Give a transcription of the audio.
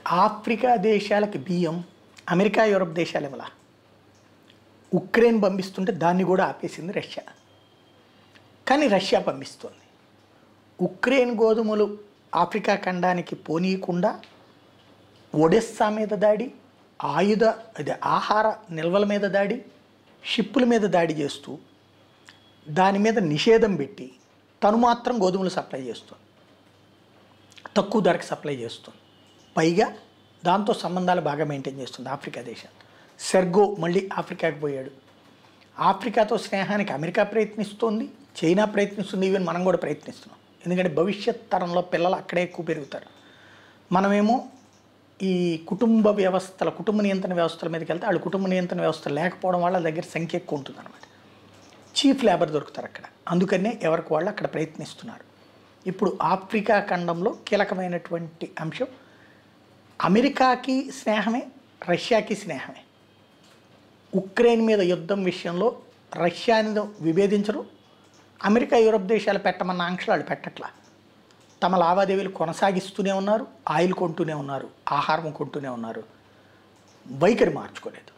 Africa దేశాలకి బియ్యం America Europe దేశాలు ఇవ్వాల ఉక్రెయిన్ పంపిస్తుంటే దాన్ని కూడా ఆపేసింది రష్యా కానీ రష్యా పంపిస్తుంది ఉక్రెయిన్ గోధుమలు ఆఫ్రికా ఖండానికి పోనీయకుండా ఒడెస్సా మీద దాడి ఆయుధ అదే ఆహార నిల్వల మీద దాడి షిప్పుల మీద దాడి చేస్తూ దాని మీద నిషేధం పెట్టి తను మాత్రం గోధుమలు సప్లై చేస్తుంది తక్కువ ధరకు సప్లై చేస్తుంది పైగా దాంతో సంబంధాలు బాగా మెయింటైన్ చేస్తుంది ఆఫ్రికా దేశం సెర్గో మళ్ళీ ఆఫ్రికాకి పోయాడు ఆఫ్రికాతో స్నేహానికి అమెరికా ప్రయత్నిస్తోంది చైనా ప్రయత్నిస్తుంది ఈవెన్ మనం కూడా ప్రయత్నిస్తున్నాం ఎందుకంటే భవిష్యత్ తరంలో పిల్లలు అక్కడే ఎక్కువ పెరుగుతారు మనమేమో ఈ కుటుంబ వ్యవస్థల కుటుంబ నియంత్రణ వ్యవస్థల మీదకి వెళ్తే వాళ్ళు కుటుంబ నియంత్రణ వ్యవస్థ లేకపోవడం వల్ల వాళ్ళ దగ్గర సంఖ్య ఎక్కువ ఉంటుంది అనమాట చీఫ్ లేబర్ దొరుకుతారు అక్కడ అందుకనే ఎవరికి వాళ్ళు అక్కడ ప్రయత్నిస్తున్నారు ఇప్పుడు ఆఫ్రికా ఖండంలో కీలకమైనటువంటి అంశం అమెరికాకి స్నేహమే రష్యాకి స్నేహమే ఉక్రెయిన్ మీద యుద్ధం విషయంలో రష్యాని విభేదించరు అమెరికా యూరప్ దేశాలు పెట్టమన్న ఆంక్షలు వాళ్ళు పెట్టట్లా తమ లావాదేవీలు కొనసాగిస్తూనే ఉన్నారు ఆయిల్ కొంటూనే ఉన్నారు ఆహారం కొంటూనే ఉన్నారు వైఖరి మార్చుకోలేదు